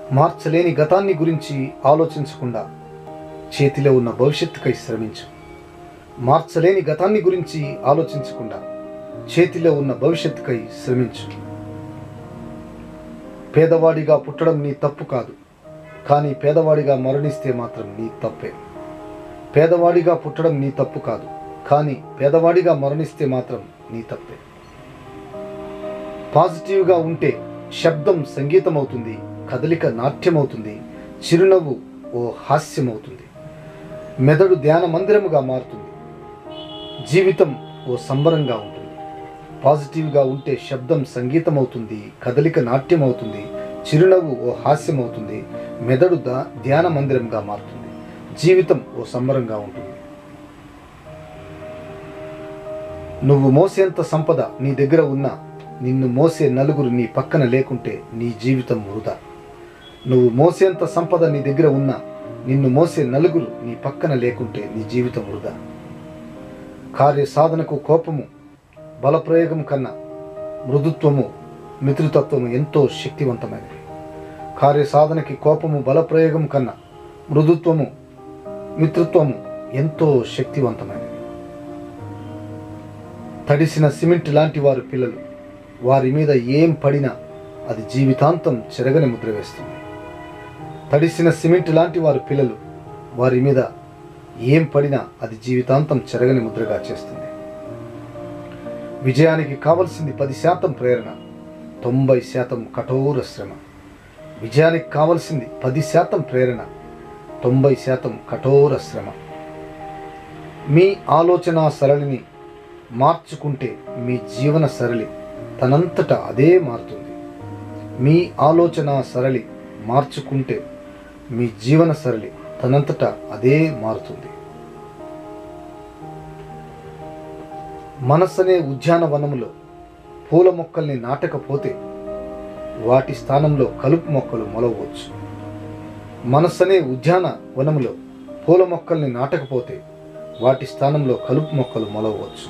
మార్చలేని గతాన్ని గురించి ఆలోచించకుండా చేతిలో ఉన్న భవిష్యత్తుకై శ్రమించు మార్చలేని గతాన్ని గురించి ఆలోచించకుండా చేతిలో ఉన్న భవిష్యత్తుకై శ్రమించు పేదవాడిగా పుట్టడం నీ తప్పు కాదు కానీ పేదవాడిగా మరణిస్తే మాత్రం నీ తప్పే పేదవాడిగా పుట్టడం నీ తప్పు కాదు కానీ పేదవాడిగా మరణిస్తే మాత్రం నీ తప్పే పాజిటివ్గా ఉంటే శబ్దం సంగీతం అవుతుంది కదలిక నాట్యం అవుతుంది చిరునవ్వు ఓ హాస్యం అవుతుంది మెదడు ధ్యాన మందిరముగా మారుతుంది జీవితం ఓ సంబరంగా ఉంటుంది పాజిటివ్గా ఉంటే శబ్దం సంగీతం అవుతుంది కదలిక నాట్యం అవుతుంది చిరునవ్వు ఓ హాస్యం అవుతుంది మెదడు దా ధ్యాన మందిరంగా మారుతుంది జీవితం ఓ సంబరంగా ఉంటుంది నువ్వు మోసేంత సంపద నీ దగ్గర ఉన్నా నిన్ను మోసే నలుగురు నీ పక్కన లేకుంటే నీ జీవితం వృధా నువ్వు మోసేంత సంపద నీ దగ్గర ఉన్నా నిన్ను మోసే నలుగురు నీ పక్కన లేకుంటే నీ జీవితం వృధా కార్య సాధనకు కోపము బలప్రయోగం కన్నా మృదుత్వము మిత్రుతత్వము ఎంతో శక్తివంతమైనవి కార్య సాధనకి కోపము బలప్రయోగం కన్నా మృదుత్వము మిత్రుత్వము ఎంతో శక్తివంతమైనవి తడిసిన సిమెంట్ లాంటి వారు పిల్లలు వారి మీద ఏం పడినా అది జీవితాంతం చెరగని ముద్ర వేస్తుంది తడిసిన సిమెంట్ లాంటి వారు పిల్లలు వారి మీద ఏం పడినా అది జీవితాంతం చెరగని ముద్రగా చేస్తుంది విజయానికి కావలసింది పది శాతం ప్రేరణ తొంభై శాతం కఠోర శ్రమ విజయానికి కావలసింది పది శాతం ప్రేరణ తొంభై శాతం కఠోర శ్రమ మీ ఆలోచన సరళిని మార్చుకుంటే మీ జీవన సరళి తనంతట అదే మారుతుంది మీ ఆలోచన సరళి మార్చుకుంటే మీ జీవన సరళి తనంతట అదే మారుతుంది మనస్సనే ఉద్యానవనములో పూల మొక్కల్ని నాటకపోతే వాటి స్థానంలో కలుపు మొక్కలు మొలవచ్చు మనస్సనే ఉద్యాన వనములో పూల మొక్కల్ని నాటకపోతే వాటి స్థానంలో కలుపు మొక్కలు మొలవచ్చు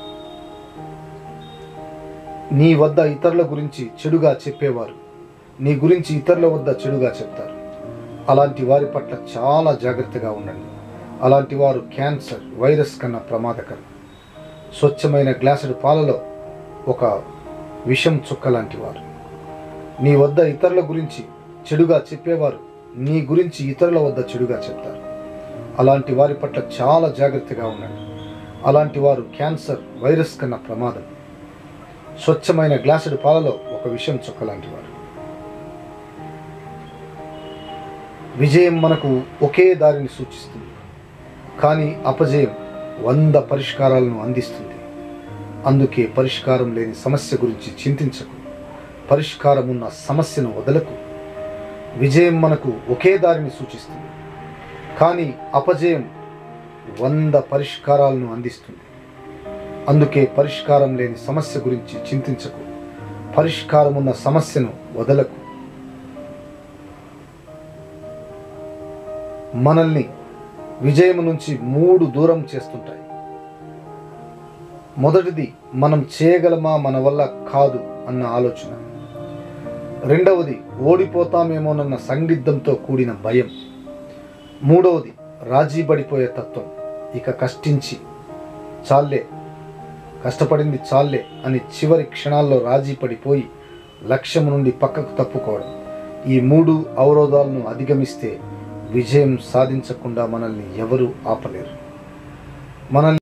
నీ వద్ద ఇతరుల గురించి చెడుగా చెప్పేవారు నీ గురించి ఇతరుల వద్ద చెడుగా చెప్తారు అలాంటి వారి పట్ల చాలా జాగ్రత్తగా ఉండండి అలాంటి వారు క్యాన్సర్ వైరస్ కన్నా ప్రమాదకరం స్వచ్ఛమైన గ్లాసుడు పాలలో ఒక విషం చుక్క లాంటి వారు నీ వద్ద ఇతరుల గురించి చెడుగా చెప్పేవారు నీ గురించి ఇతరుల వద్ద చెడుగా చెప్తారు అలాంటి వారి పట్ల చాలా జాగ్రత్తగా ఉండండి అలాంటి వారు క్యాన్సర్ వైరస్ కన్నా ప్రమాదం స్వచ్ఛమైన గ్లాసుడు పాలలో ఒక విషం చుక్క లాంటి వారు విజయం మనకు ఒకే దారిని సూచిస్తుంది కానీ అపజయం వంద పరిష్కారాలను అందిస్తుంది అందుకే పరిష్కారం లేని సమస్య గురించి చింతించకు పరిష్కారం ఉన్న సమస్యను వదలకు విజయం మనకు ఒకే దారిని సూచిస్తుంది కానీ అపజయం వంద పరిష్కారాలను అందిస్తుంది అందుకే పరిష్కారం లేని సమస్య గురించి చింతించకు పరిష్కారం ఉన్న సమస్యను వదలకు మనల్ని విజయం నుంచి మూడు దూరం చేస్తుంటాయి మొదటిది మనం చేయగలమా మన వల్ల కాదు అన్న ఆలోచన రెండవది ఓడిపోతామేమోనన్న సందిగ్ధంతో కూడిన భయం మూడవది రాజీ పడిపోయే తత్వం ఇక కష్టించి చాలే కష్టపడింది చాలే అని చివరి క్షణాల్లో రాజీ పడిపోయి లక్ష్యం నుండి పక్కకు తప్పుకోవడం ఈ మూడు అవరోధాలను అధిగమిస్తే విజయం సాధించకుండా మనల్ని ఎవరూ ఆపలేరు మనల్ని